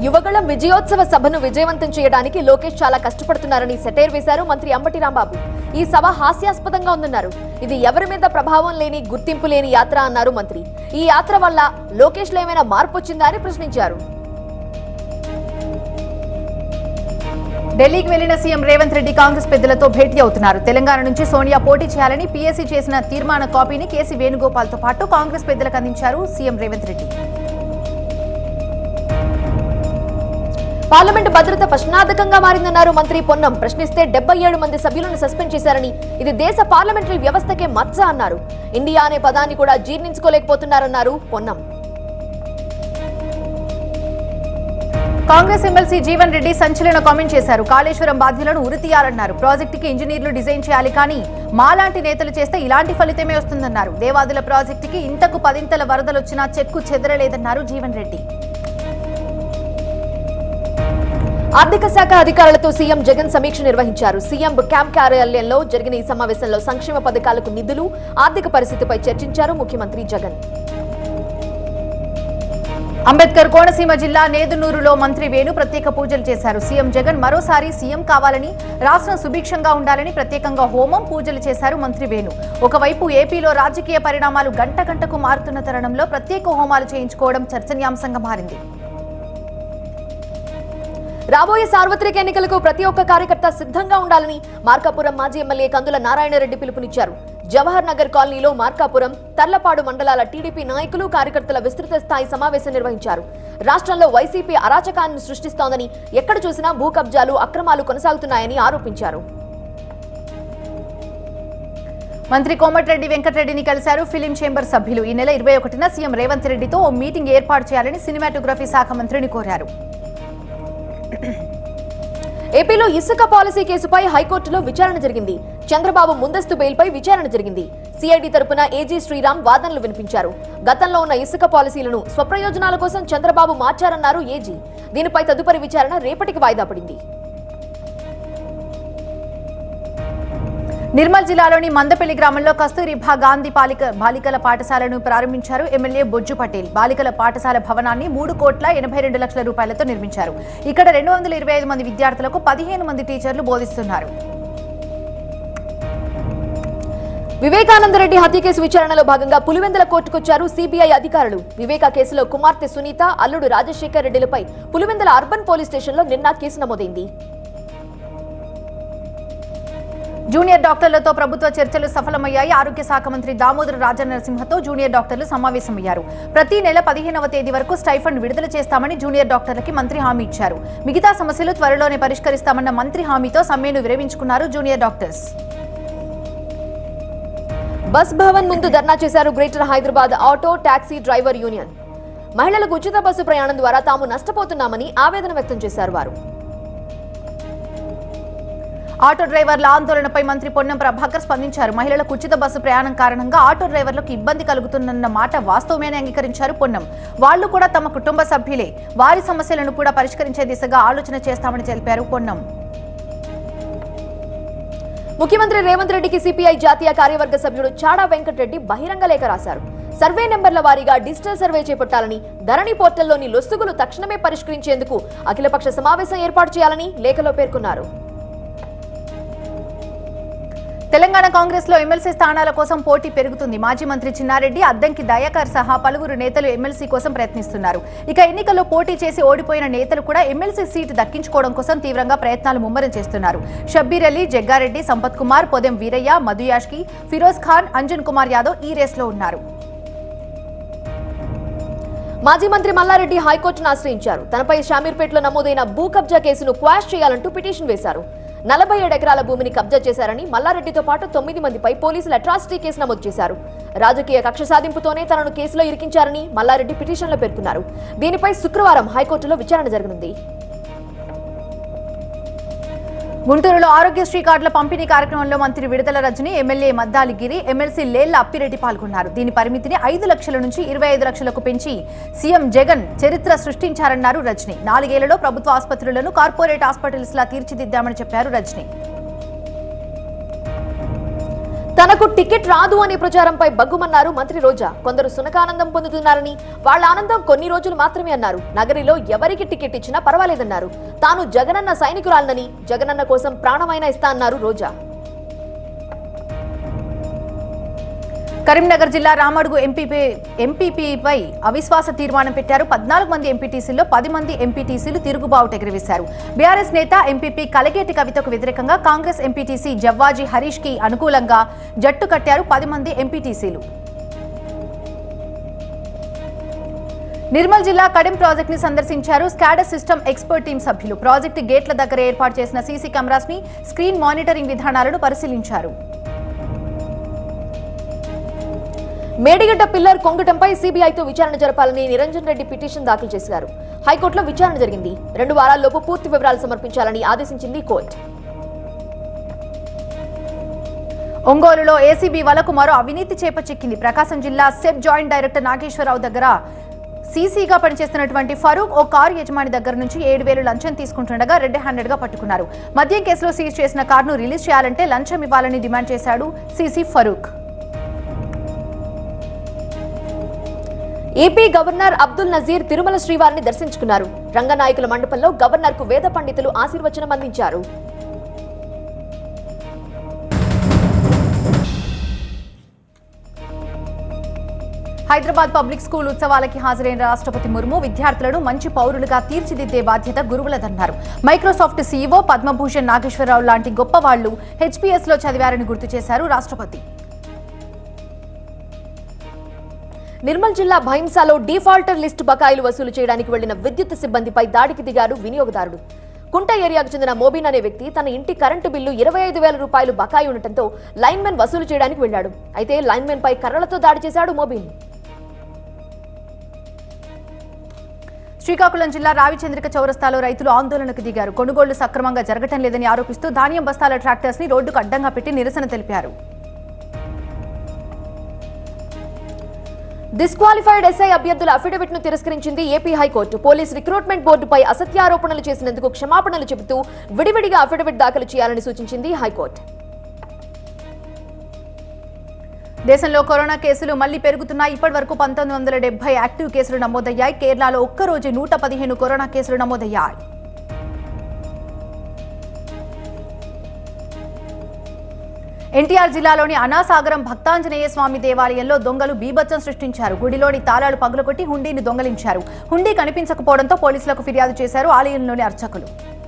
యువగళం విజయోత్సవ సభను విజయవంతం చేయడానికి లోకేష్ చాలా కష్టపడుతున్నారని సెటైర్ వేశారు మంత్రి అంబటి రాంబాబు ఈ సభ హాస్యాస్పదంగా ఉందన్నారు ఇది ఎవరి మీద ప్రభావం లేని గుర్తింపు లేని యాత్ర అన్నారు మంత్రి ఈ యాత్ర వల్ల లోకేష్ లో ఏమైనా మార్పు వచ్చిందా అని ప్రశ్నించారు ఢిల్లీకి వెళ్లిన సీఎం రేవంత్ రెడ్డి కాంగ్రెస్ పెద్దలతో భేటీ అవుతున్నారు తెలంగాణ నుంచి సోనియా పోటీ చేయాలని పీఎస్సీ చేసిన తీర్మాన కాపీని కేసీ వేణుగోపాల్తో పాటు కాంగ్రెస్ పెద్దలకు అందించారు సీఎం రేవంత్ రెడ్డి పార్లమెంట్ భద్రత ప్రశ్నార్థకంగా మారిందన్నారు మంత్రి పొన్నం ప్రశ్నిస్తే డెబ్బై ఏడు మంది సభ్యులను సస్పెండ్ చేశారని ఇది దేశ పార్లమెంటరీ వ్యవస్థకే మచ్చ అన్నారు ఇండియా అనే పదాన్ని కూడా జీర్ణించుకోలేకపోతున్నారన్నారు పొన్నం కాంగ్రెస్ ఎమ్మెల్సీ జీవన్ రెడ్డి సంచలన కామెంట్ చేశారు కాళేశ్వరం బాధ్యులను ఉరితీయాలన్నారు ప్రాజెక్టుకి ఇంజనీర్లు డిజైన్ చేయాలి కానీ మాలాంటి నేతలు చేస్తే ఇలాంటి ఫలితమే వస్తుందన్నారు దేవాదుల ప్రాజెక్టుకి ఇంతకు పదింతల వరదలొచ్చినా చెక్కు చెదరలేదన్నారు జీవన్ రెడ్డి ఆర్థిక శాఖ అధికారులతో సీఎం జగన్ సమీక్ష నిర్వహించారు సీఎం క్యాంప్ కార్యాలయంలో జరిగిన ఈ సమావేశంలో సంక్షేమ పథకాలకు నిధులు ఆర్థిక పరిస్థితిపై చర్చించారు ముఖ్యమంత్రి జగన్ అంబేద్కర్ కోనసీమ జిల్లా నేదునూరులో మంత్రి వేణు ప్రత్యేక పూజలు చేశారు సీఎం జగన్ మరోసారి సీఎం కావాలని రాష్ట్రం సుభిక్షంగా ఉండాలని ప్రత్యేకంగా హోమం పూజలు చేశారు మంత్రి వేణు ఒకవైపు ఏపీలో రాజకీయ పరిణామాలు గంట గంటకు మారుతున్న తరుణంలో ప్రత్యేక హోమాలు చేయించుకోవడం చర్చనీయాంశంగా మారింది రాబోయే సార్వత్రిక ఎన్నికలకు ప్రతి ఒక్క కార్యకర్త సిద్ధంగా ఉండాలని మార్కాపురం మాజీ ఎమ్మెల్యే కందుల నారాయణరెడ్డి పిలుపునిచ్చారు జవహర్ నగర్ కాలనీలో మార్కాపురం తర్లపాడు మండలాల టీడీపీ నాయకులు కార్యకర్తల విస్తృత స్థాయి సమావేశం నిర్వహించారు రాష్ట్రంలో వైసీపీ అరాచకాన్ని సృష్టిస్తోందని ఎక్కడ చూసినా భూ కబ్జాలు అక్రమాలు కొనసాగుతున్నాయని ఆరోపించారు మంత్రి కోమటిరెడ్డి వెంకటరెడ్డిని కలిశారు ఫిలిం చేంబర్ సభ్యులు ఈ నెల ఇరవై ఒకటిన సీఎం రేవంత్ రెడ్డితో ఓ మీటింగ్ ఏర్పాటు చేయాలని సినిమాటోగ్రఫీ శాఖ మంత్రిని కోరారు ఏపీలో ఇసుక పాలసీ కేసుపై హైకోర్టులో విచారణ జరిగింది చంద్రబాబు ముందస్తు బెయిల్పై విచారణ జరిగింది సిఐడి తరపున ఏజీ శ్రీరామ్ వాదనలు వినిపించారు గతంలో ఉన్న ఇసుక పాలసీలను స్వప్రయోజనాల కోసం చంద్రబాబు మార్చారన్నారు ఏజీ దీనిపై తదుపరి విచారణ రేపటికి వాయిదా పడింది నిర్మల్ జిల్లాలోని మందపల్లి గ్రామంలో కస్తూరిబా గాంధీ బాలిక బాలికల పాఠశాలను ప్రారంభించారు ఎమ్మెల్యే బొజ్జు పటేల్ బాలికల పాఠశాల భవనాన్ని మూడు కోట్ల ఎనభై రెండు లక్షల రూపాయలతో నిర్మించారు ఇక్కడ రెండు వందల ఇరవై ఐదు మంది విద్యార్థులకు పదిహేను మంది టీచర్లు బోధిస్తున్నారు వివేకానంద రెడ్డి హత్య కేసు విచారణలో భాగంగా పులివెందుల కోర్టుకొచ్చారు సిబిఐ అధికారులు వివేక కేసులో కుమార్తె సునీత అల్లుడు రాజశేఖర్ రెడ్డిలపై పులివెందుల అర్బన్ పోలీస్ స్టేషన్లో నిన్న కేసు నమోదైంది జూనియర్ డాక్టర్లతో ప్రభుత్వ చర్చలు సఫలమయ్యాయి ఆరోగ్య శాఖ మంత్రి దామోదర రాజనరసింహతో జూనియర్ డాక్టర్లు సమావేశమయ్యారు ప్రతి నెల పదిహేనవ తేదీ వరకు స్టైఫండ్ విడుదల చేస్తామని జూనియర్ డాక్టర్లకి మంత్రి హామీ ఇచ్చారు మిగతా సమస్యలు త్వరలోనే పరిష్కరిస్తామన్న మంత్రి హామీతో సమ్మెను విరమించుకున్నారు జూనియర్ డాక్టర్స్ బస్ భవన్ ముందు ధర్నా చేశారు greater Hyderabad auto taxi driver union మహిళలకు ఉచిత బస్సు ప్రయాణం ద్వారా తాము నష్టపోతున్నామని ఆవేదన వ్యక్తం చేశారు వారు ఆటో డ్రైవర్ల ఆందోళనపై మంత్రి పొన్నం ప్రభాకర్ స్పందించారు మహిళలకు ఉచిత బస్సు ప్రయాణం కారణంగా ఆటో డ్రైవర్లకు ఇబ్బంది కలుగుతుందన్న మాట వాస్తవమేనని అంగీకరించారు పొన్నం వాళ్లు కూడా తమ కుటుంబ సభ్యులే వారి సమస్యలను కూడా పరిష్కరించే దిశగా ఆలోచన చేస్తామని తెలిపారు పొన్నం ముఖ్యమంత్రి రేవంత్ రెడ్డికి సిపిఐ జాతీయ కార్యవర్గ సభ్యుడు చాడా వెంకటరెడ్డి బహిరంగ లేఖ రాశారు సర్వే నెంబర్ల వారీగా డిజిటల్ సర్వే చేపట్టాలని ధరణి పోర్టల్లోని లొసుగులు తక్షణమే పరిష్కరించేందుకు అఖిలపక్ష సమావేశం ఏర్పాటు చేయాలని లేఖలో పేర్కొన్నారు తెలంగాణ కాంగ్రెస్ లో ఎమ్మెల్సీ స్థానాల కోసం పోటీ పెరుగుతుంది మాజీ మంత్రి చిన్నారెడ్డి అద్దంకి దయాకర్ సహా పలువురు నేతలు ఎమ్మెల్సీ కోసం ప్రయత్నిస్తున్నారు ఇక ఎన్నికల్లో పోటీ చేసి ఓడిపోయిన నేతలు కూడా ఎమ్మెల్సీ సీటు దక్కించుకోవడం కోసం తీవ్రంగా ప్రయత్నాలు ముమ్మరం చేస్తున్నారు షబ్బీర్ అలీ జగ్గారెడ్డి సంపత్ కుమార్ పొదెం వీరయ్య మధుయాష్కి ఫిరోజ్ ఖాన్ అంజన్ కుమార్ యాదవ్ ఈ రేస్లో ఉన్నారు మాజీ మంత్రి మల్లారెడ్డి హైకోర్టును ఆశ్రయించారు తనపై షామీర్పేటలో నమోదైన భూ కబ్జా కేసును క్వాష్ చేయాలంటూ పిటిషన్ వేశారు నలభై ఏడు ఎకరాల భూమిని కబ్జా చేశారని మల్లారెడ్డితో పాటు తొమ్మిది మందిపై పోలీసులు అట్రాసిటీ కేసు నమోదు చేశారు రాజకీయ కక్ష సాధింపుతోనే తనను కేసులో ఇరికించారని మల్లారెడ్డి పిటిషన్లో పేర్కొన్నారు దీనిపై శుక్రవారం హైకోర్టులో విచారణ జరగనుంది గుంటూరులో ఆరోగ్యశ్రీ కార్డుల పంపిణీ కార్యక్రమంలో మంత్రి విడుదల రజని ఎమ్మెల్యే మద్దాలి గిరి ఎమ్మెల్సీ లేళ్ల అప్పిరెడ్డి పాల్గొన్నారు దీని పరిమితిని ఐదు లక్షల నుంచి ఇరవై ఐదు లక్షలకు పెంచి సీఎం జగన్ చరిత్ర సృష్టించారన్నారు రజని నాలుగేళ్లలో ప్రభుత్వ ఆసుపత్రులను కార్పొరేట్ హాస్పిటల్స్ లా తీర్చిదిద్దామని చెప్పారు రజని తనకు టికెట్ రాదు అనే ప్రచారంపై బగ్గుమన్నారు మంత్రి రోజా కొందరు సునకానందం పొందుతున్నారని వాళ్ళ ఆనందం కొన్ని రోజులు మాత్రమే అన్నారు నగరిలో ఎవరికి టికెట్ ఇచ్చినా పర్వాలేదన్నారు తాను జగనన్న సైనికురాలనని జగనన్న కోసం ప్రాణమైనా ఇస్తా అన్నారు రోజా కరీంనగర్ జిల్లా రామడుగు ఎంపీపీ ఎంపీపీపై అవిశ్వాస తీర్మానం పెట్టారు పద్నాలుగు మంది ఎంపీటీసీల్లో పది మంది ఎంపీటీసీలు తిరుగుబావుట ఎగురవేశారు బీఆర్ఎస్ నేత ఎంపీపీ కలగేటి కవితకు వ్యతిరేకంగా కాంగ్రెస్ ఎంపీటీసీ జవ్వాజీ హరీష్ కి అనుకూలంగా జట్టు కట్టారు పది మంది ఎంపీటీసీలు నిర్మల్ జిల్లా కడెం ప్రాజెక్ట్ ని సందర్శించారు స్కాడస్ సిస్టమ్ ఎక్స్పర్ట్ టీం సభ్యులు ప్రాజెక్టు గేట్ల దగ్గర ఏర్పాటు చేసిన సీసీ కెమెరాస్ ని స్క్రీన్ మానిటరింగ్ విధానాలను పరిశీలించారు మేడిగడ్డ పిల్లర్ కొంగటంపై సీబీఐతో విచారణ జరపాలని నిరంజన్ రెడ్డి పిటిషన్ దాఖలు చేశారు హైకోర్టులో విచారణ జరిగింది రెండు వారాల్లోపు పూర్తి వివరాలు సమర్పించాలని ఆదేశించింది కోర్టు ఒంగోలులో ఏసీబీ వలకు మరో అవినీతి చేప చిక్కింది ప్రకాశం జిల్లా సెబ్ జాయింట్ డైరెక్టర్ నాగేశ్వరరావు దగ్గర సీసీగా పనిచేస్తున్నటువంటి ఫరూక్ ఓ కారు యజమాని దగ్గర నుంచి ఏడు వేలు లంచం తీసుకుంటుండగా రెడ్ హ్యాండెడ్ గా పట్టుకున్నారు మద్యం కేసులో సీజ్ చేసిన కారును రిలీజ్ చేయాలంటే లంచం ఇవ్వాలని డిమాండ్ చేశాడు CC Farooq AP governor Abdul Nazeer Tirumala శ్రీవారిని దర్శించుకున్నారు రంగనాయకుల మండపంలో గవర్నర్ కు వేద పండితులు ఆశీర్వచనం అందించారు హైదరాబాద్ పబ్లిక్ స్కూల్ ఉత్సవాలకి హాజరైన రాష్ట్రపతి ముర్ము విద్యార్థులను మంచి పౌరులుగా తీర్చిదిద్దే బాధ్యత గురువులదన్నారు మైక్రోసాఫ్ట్ సీఈఓ పద్మభూషణ్ నాగేశ్వరరావు లాంటి గొప్ప వాళ్లు హెచ్పీఎస్ లో చదివారని గుర్తు చేశారు రాష్ట్రపతి నిర్మల్ జిల్లా భైంసాలో డిఫాల్టర్ లిస్టు బకాయిలు వసూలు చేయడానికి వెళ్లిన విద్యుత్ సిబ్బందిపై దాడికి దిగారు వినియోగదారుడు కుంట ఏరియాకు చెందిన మోబిన్ అనే వ్యక్తి తన ఇంటి కరెంటు బిల్లు ఇరవై ఐదు వేల రూపాయలు బకాయి ఉండటంతో లైన్మెన్ వసూలు చేయడానికి వెళ్లాడు అయితే లైన్మెన్ పై కర్రలతో దాడి చేశాడు మోబిన్ శ్రీకాకుళం జిల్లా రావిచంద్రిక చౌరస్తాలో రైతులు ఆందోళనకు దిగారు కొనుగోళ్లు సక్రమంగా జరగటం లేదని ఆరోపిస్తూ ధాన్యం బస్తాల ట్రాక్టర్స్ ని రోడ్డుకు అడ్డంగా పెట్టి నిరసన తెలిపారు డిస్క్వాలిఫైడ్ ఎస్ఐ అభ్యర్థుల అఫిడవిట్ ను తిరస్కరించింది ఏపీ హైకోర్టు పోలీస్ రిక్రూట్మెంట్ బోర్డుపై అసత్యారోపణలు చేసినందుకు క్షమాపణలు చెబుతూ విడివిడిగా అఫిడవిట్ దాఖలు చేయాలని సూచించింది హైకోర్టు దేశంలో కరోనా కేసులు మళ్లీ పెరుగుతున్నాయి ఇప్పటి వరకు పంతొమ్మిది వందల డెబ్బై యాక్టివ్ కేసులు నమోదయ్యాయి కేరళలో ఒక్కరోజు నూట పదిహేను కరోనా కేసులు నమోదయ్యాయి ఎన్టీఆర్ జిల్లాలోని అనాసాగరం భక్తాంజనేయ స్వామి దేవాలయంలో దొంగలు బీభత్సం సృష్టించారు గుడిలోని తాళాలు పగులగొట్టి హుండీని దొంగలించారు హుండీ కనిపించకపోవడంతో పోలీసులకు ఫిర్యాదు చేశారు ఆలయంలోని అర్చకులు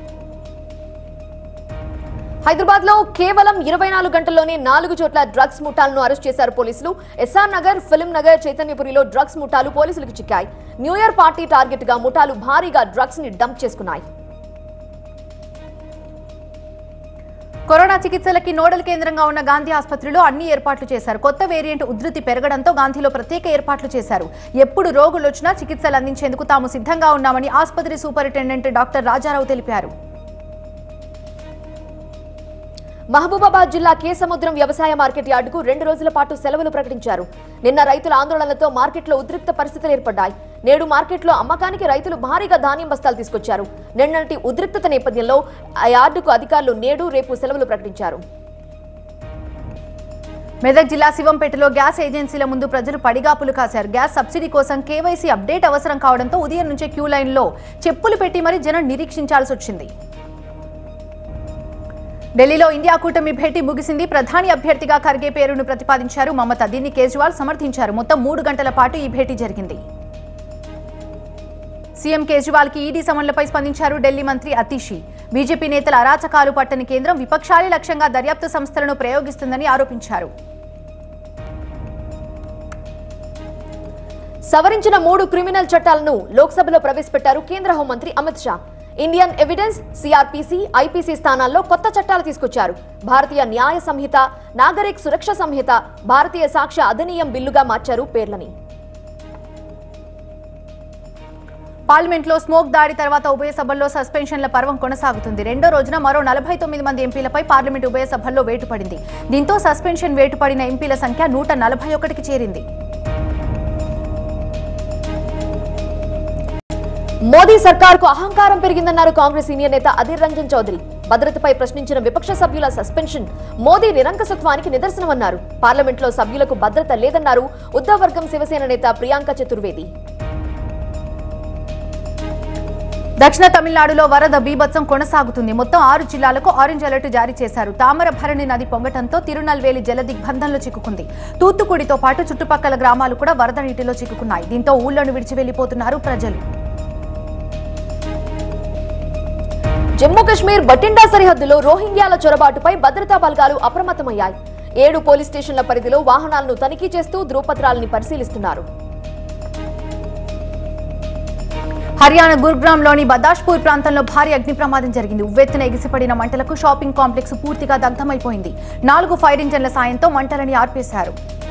హైదరాబాద్ లో కేవలం ఇరవై నాలుగు గంటల్లోనే నాలుగు చోట్ల డ్రగ్స్ ముఠాలను అరెస్ట్ చేశారు పోలీసులు ఎస్ఆర్ నగర్ ఫిల్మ్ నగర్ చైతన్యపురిలో డ్రగ్స్ ముఠాలు పోలీసులకు చిక్కాయి న్యూ ఇయర్ పార్టీ టార్గెట్ గా ముఠాలు భారీగా డ్రగ్స్ ని డంప్ చేసుకున్నాయి కరోనా చికిత్సలకి నోడల్ కేంద్రంగా ఉన్న గాంధీ ఆసుపత్రిలో అన్ని ఏర్పాట్లు చేశారు కొత్త వేరియంట్ ఉధృతి పెరగడంతో గాంధీలో ప్రత్యేక ఏర్పాట్లు చేశారు ఎప్పుడు రోగులు వచ్చినా చికిత్సలు అందించేందుకు తాము సిద్ధంగా ఉన్నామని ఆసుపత్రి సూపరింటెండెంట్ డాక్టర్ రాజారావు తెలిపారు మహబూబాబాద్ జిల్లా కేసముద్రం వ్యవసాయ మార్కెట్ యార్డుకు రెండు రోజుల పాటు సెలవులు ప్రకటించారు నిన్న రైతుల ఆందోళనలతో మార్కెట్లో ఉద్రిక్త పరిస్థితులు ఏర్పడ్డాయి నేడు మార్కెట్లో అమ్మకానికి రైతులు భారీగా ధాన్యం బస్తాలు తీసుకొచ్చారు నిన్నటి ఉద్రిక్తత నేపథ్యంలో ఆ యార్డుకు అధికారులు నేడు రేపు సెలవులు ప్రకటించారు మెదక్ జిల్లా శివంపేటలో గ్యాస్ ఏజెన్సీల ముందు ప్రజలు పడిగాపులు కాశారు గ్యాస్ సబ్సిడీ కోసం కేవైసీ అప్డేట్ అవసరం కావడంతో ఉదయం నుంచే క్యూ లైన్లో చెప్పులు పెట్టి మరీ జనం నిరీక్షించాల్సి వచ్చింది ఢిల్లీలో ఇండియా కూటమి భేటీ ముగిసింది ప్రధాని అభ్యర్థిగా ఖర్గే పేరును ప్రతిపాదించారు మమత దీన్ని కేజ్రీవాల్ సమర్థించారు మొత్తం మూడు గంటల పాటు ఈ భేటీ జరిగింది సీఎం కేజ్రీవాల్ కి ఈడీ సమన్లపై స్పందించారు ఢిల్లీ మంత్రి అతీషి బీజేపీ నేతల అరాచకాలు పట్టని కేంద్రం విపక్షాలే లక్ష్యంగా దర్యాప్తు సంస్థలను ప్రయోగిస్తుందని ఆరోపించారు సవరించిన మూడు క్రిమినల్ చట్టాలను లోక్సభలో ప్రవేశపెట్టారు కేంద్ర హోంమంత్రి Amit Shah Indian evidence CrPC IPC స్థానాల్లో కొత్త చట్టాలు తీసుకొచ్చారు భారతీయ న్యాయ సంహిత నాగరిక్ సురక్ష సంహిత భారతీయ సాక్ష్య అధినియం బిల్లుగా మార్చారు పేర్లని పార్లమెంట్లో స్మోక్ దాడి తర్వాత ఉభయ సభల్లో సస్పెన్షన్ల పర్వం కొనసాగుతుంది రెండో రోజున మరో నలభై తొమ్మిది మంది ఎంపీలపై పార్లమెంట్ ఉభయ సభల్లో వేటు పడింది దీంతో సస్పెన్షన్ వేటు పడిన ఎంపీల సంఖ్య నూట నలభై ఒకటికి చేరింది మోదీ సర్కార్కు అహంకారం పెరిగిందన్నారు కాంగ్రెస్ సీనియర్ నేత అధీర్ రంజన్ చౌదరి భద్రతపై ప్రశ్నించిన విపక్ష సభ్యుల సస్పెన్షన్ మోదీ నిరంకసత్వానికి నిదర్శనమన్నారు పార్లమెంట్లో సభ్యులకు భద్రత లేదన్నారు ఉద్ధవ్ వర్గం శివసేన నేత ప్రియాంక చతుర్వేది దక్షిణ తమిళనాడులో వరద బీభత్సం కొనసాగుతుంది మొత్తం ఆరు జిల్లాలకు ఆరెంజ్ అలర్ట్ జారీ చేశారు తామరభరణి నది పొంగటంతో తిరునల్వేలి జల దిగ్బంధంలో చిక్కుకుంది తూత్తుకుడితో పాటు చుట్టుపక్కల గ్రామాలు కూడా వరద నీటిలో చిక్కుకున్నాయి దీంతో ఊళ్లను విడిచి వెళ్లిపోతున్నారు ప్రజలు జమ్మూ కశ్మీర్ బటిండా సరిహద్దులో రోహింగ్యాల చొరబాటుపై భద్రతా బలగాలు అప్రమత్తమయ్యాయి ఏడు పోలీస్ స్టేషన్ల పరిధిలో వాహనాలను తనిఖీ చేస్తూ ధృవపత్రాలని పరిశీలిస్తున్నారు హర్యానా గురుగ్రామ్లోని బదాష్పూర్ ప్రాంతంలో భారీ అగ్ని ప్రమాదం జరిగింది ఉవ్వెత్తున ఎగిసిపడిన మంటలకు షాపింగ్ కాంప్లెక్స్ పూర్తిగా దగ్ధమైపోయింది నాలుగు ఫైర్ ఇంజన్ల సాయంతో మంటలని ఆర్పేశారు